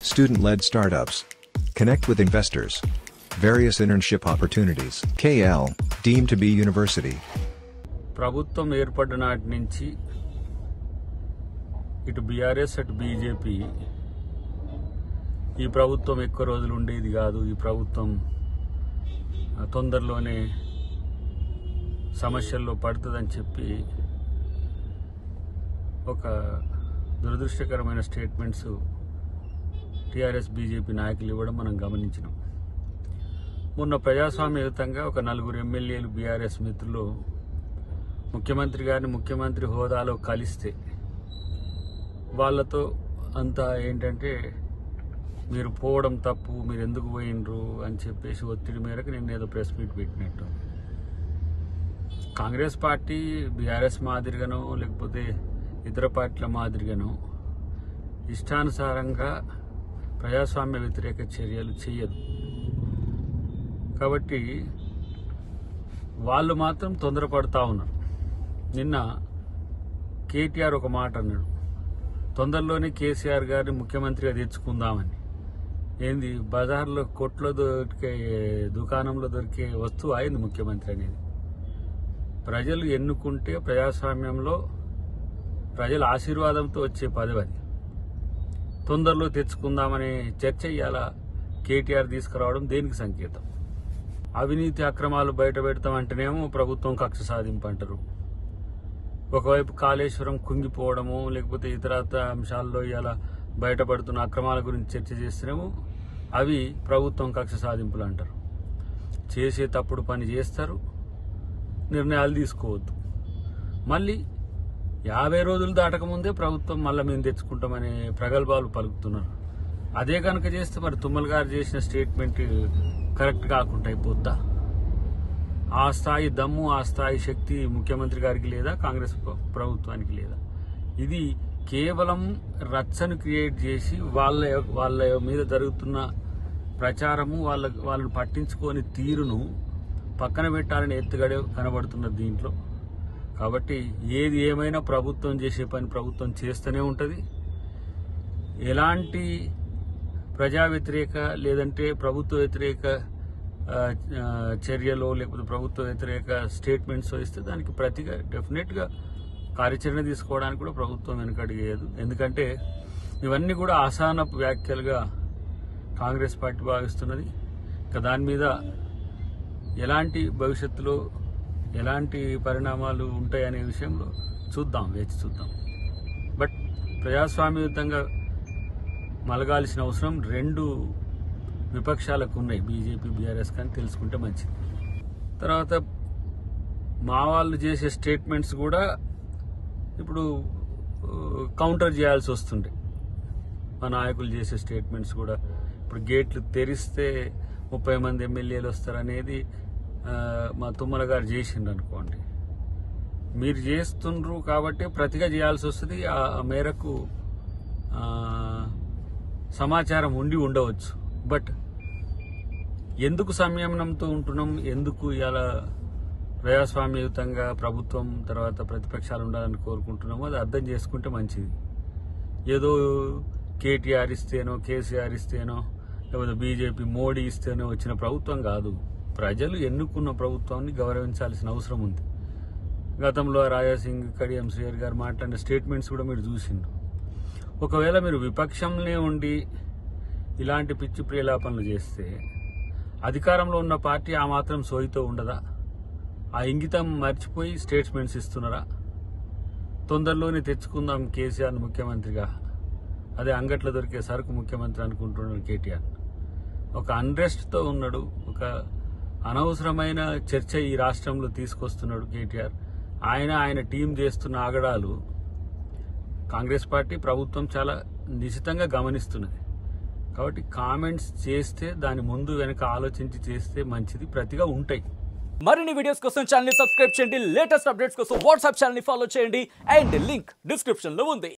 student led startups. Connect with investors. Various internship opportunities. KL, deemed to be university. ప్రభుత్వం ఏర్పడ్డ నాటి నుంచి ఇటు బీఆర్ఎస్ అటు బీజేపీ ఈ ప్రభుత్వం ఎక్కువ రోజులు ఉండేది కాదు ఈ ప్రభుత్వం ఆ, తొందరలోనే సమస్యల్లో పడుతుందని చెప్పి ఒక దురదృష్టకరమైన స్టేట్మెంట్స్ టీఆర్ఎస్ బీజేపీ నాయకులు ఇవ్వడం మనం గమనించినాం మొన్న ప్రజాస్వామ్యయుతంగా ఒక నలుగురు ఎమ్మెల్యేలు బీఆర్ఎస్ మిత్రులు ముఖ్యమంత్రి గారిని ముఖ్యమంత్రి హోదాలో కలిస్తే వాళ్ళతో అంతా ఏంటంటే మీరు పోవడం తప్పు మీరు ఎందుకు పోయినరు అని చెప్పేసి ఒత్తిడి మేరకు నేను ఏదో ప్రెస్ మీట్ పెట్టినట్టు కాంగ్రెస్ పార్టీ బీఆర్ఎస్ మాదిరిగానో లేకపోతే ఇతర పార్టీల మాదిరిగానో ఇష్టానుసారంగా ప్రజాస్వామ్య వ్యతిరేక చర్యలు చేయదు కాబట్టి వాళ్ళు మాత్రం తొందరపడతా ఉన్నారు నిన్న కేటీఆర్ ఒక మాట అన్నాడు తొందరలోనే కేసీఆర్ గారిని ముఖ్యమంత్రిగా తెచ్చుకుందామని ఏంది బజార్లో కొట్లో దొరికే దుకాణంలో దొరికే వస్తువు అయింది ముఖ్యమంత్రి అనేది ప్రజలు ఎన్నుకుంటే ప్రజాస్వామ్యంలో ప్రజల ఆశీర్వాదంతో వచ్చే పదవి అది తొందరలో తెచ్చుకుందామనే చర్చ ఇవాళ కేటీఆర్ తీసుకురావడం దేనికి సంకేతం అవినీతి అక్రమాలు బయట పెడతామంటేనేమో ప్రభుత్వం కక్ష సాధింపు అంటారు ఒకవైపు కాళేశ్వరం కుంగిపోవడము లేకపోతే ఇతర అంశాల్లో ఇలా బయటపడుతున్న అక్రమాల గురించి చర్చ చేస్తేనేమో అవి ప్రభుత్వం కక్ష సాధింపులు అంటారు చేసే తప్పుడు పని చేస్తారు నిర్ణయాలు తీసుకోవద్దు మళ్ళీ యాభై రోజులు దాటకముందే ప్రభుత్వం మళ్ళీ మేము తెచ్చుకుంటామనే ప్రగల్భాలు పలుకుతున్నారు అదే కనుక చేస్తే మరి తుమ్మల్ గారు చేసిన స్టేట్మెంట్ కరెక్ట్ కాకుండా అయిపోద్దా ఆ స్థాయి దమ్ము ఆ స్థాయి శక్తి ముఖ్యమంత్రి గారికి లేదా కాంగ్రెస్ ప్ర- ప్రభుత్వానికి లేదా ఇది కేవలం రచ్చను క్రియేట్ చేసి వాళ్ళ వాళ్ళ మీద జరుగుతున్న ప్రచారము వాళ్ళ వాళ్ళని పట్టించుకొని తీరును పక్కన పెట్టాలని ఎత్తుగడే కనబడుతున్నది దీంట్లో కాబట్టి ఏది ఏమైనా ప్రభుత్వం చేసే పని ప్రభుత్వం చేస్తూనే ఉంటుంది ఎలాంటి ప్రజా వ్యతిరేక లేదంటే ప్రభుత్వ వ్యతిరేక ఆ, ఆ, చర్యలో లేకపోతే ప్రభుత్వ వ్యతిరేక స్టేట్మెంట్స్ ఇస్తే దానికి ప్రతిగా డెఫినెట్గా కార్యాచరణ తీసుకోవడానికి కూడా ప్రభుత్వం వెనకడిగేయదు ఎందుకంటే ఇవన్నీ కూడా అసహనపు వ్యాఖ్యలుగా కాంగ్రెస్ పార్టీ భావిస్తున్నది ఇక దాని మీద ఎలాంటి భవిష్యత్తులో ఎలాంటి పరిణామాలు ఉంటాయనే విషయంలో చూద్దాం వేచి చూద్దాం బట్ ప్రజాస్వామ్యయుతంగా మలగాల్సిన అవసరం రెండు విపక్షాలకు ఉన్నాయి బీజేపీ బీఆర్ఎస్ కానీ తెలుసుకుంటే మంచిది తర్వాత మా వాళ్ళు చేసే స్టేట్మెంట్స్ కూడా ఇప్పుడు కౌంటర్ చేయాల్సి వస్తుండే మా నాయకులు చేసే స్టేట్మెంట్స్ కూడా ఇప్పుడు గేట్లు తెరిస్తే ముప్పై మంది ఎమ్మెల్యేలు వస్తారనేది ఆ, మా తుమ్మల గారు చేసిండ్రు అనుకోండి మీరు చేస్తుండ్రు కాబట్టి ప్రతిగా చేయాల్సి వస్తుంది ఆ ఆ మేరకు ఆ, సమాచారం ఉండి ఉండవచ్చు బట్ ఎందుకు సంయమనంతో ఉంటున్నాం ఎందుకు ఇలా ప్రజాస్వామ్యయుతంగా ప్రభుత్వం తర్వాత ప్రతిపక్షాలు ఉండాలని కోరుకుంటున్నామో అది అర్థం చేసుకుంటే మంచిది ఏదో కేటీఆర్ ఇస్తేనో కేసీఆర్ ఇస్తేనో లేకపోతే బీజేపీ మోడీ ఇస్తేనో వచ్చిన ప్రభుత్వం కాదు ప్రజలు ఎన్నుకున్న ప్రభుత్వాన్ని గౌరవించాల్సిన అవసరం ఉంది గతంలో రాజాసింగ్ కడియం శ్రీహర్ గారు మాట్లాడిన స్టేట్మెంట్స్ కూడా మీరు చూసిండ్రు ఒకవేళ మీరు విపక్షంలో ఉండి ఇలాంటి పిచ్చి ప్రియలాపనలు చేస్తే అధికారంలో ఉన్న పార్టీ ఆ మాత్రం సోయితో ఉండదా ఆ ఇంగితం మర్చిపోయి స్టేట్మెంట్స్ ఇస్తున్నారా తొందరలోనే తెచ్చుకుందాం కేసీఆర్ ముఖ్యమంత్రిగా అదే అంగట్లో దొరికే సరుకు ముఖ్యమంత్రి అనుకుంటున్నాడు కేటీఆర్ ఒక అన్రెస్ట్తో ఉన్నాడు ఒక అనవసరమైన చర్చ ఈ రాష్ట్రంలో తీసుకొస్తున్నాడు కేటీఆర్ ఆయన ఆయన టీం చేస్తున్న ఆగడాలు కాంగ్రెస్ పార్టీ ప్రభుత్వం చాలా నిశితంగా గమనిస్తున్నది కాబట్టి కామెంట్స్ చేస్తే దాని ముందు వెనక ఆలోచించి చేస్తే మంచిది ప్రతిగా ఉంటాయి మరిన్ని వీడియోస్ కోసం ఛానల్ సబ్స్క్రైబ్ చేయండి లేటెస్ట్ అప్డేట్స్ కోసం వాట్సాప్ ఛానల్ ఫాలో చేయండి అండ్ లింక్ డిస్క్రిప్షన్ లో ఉంది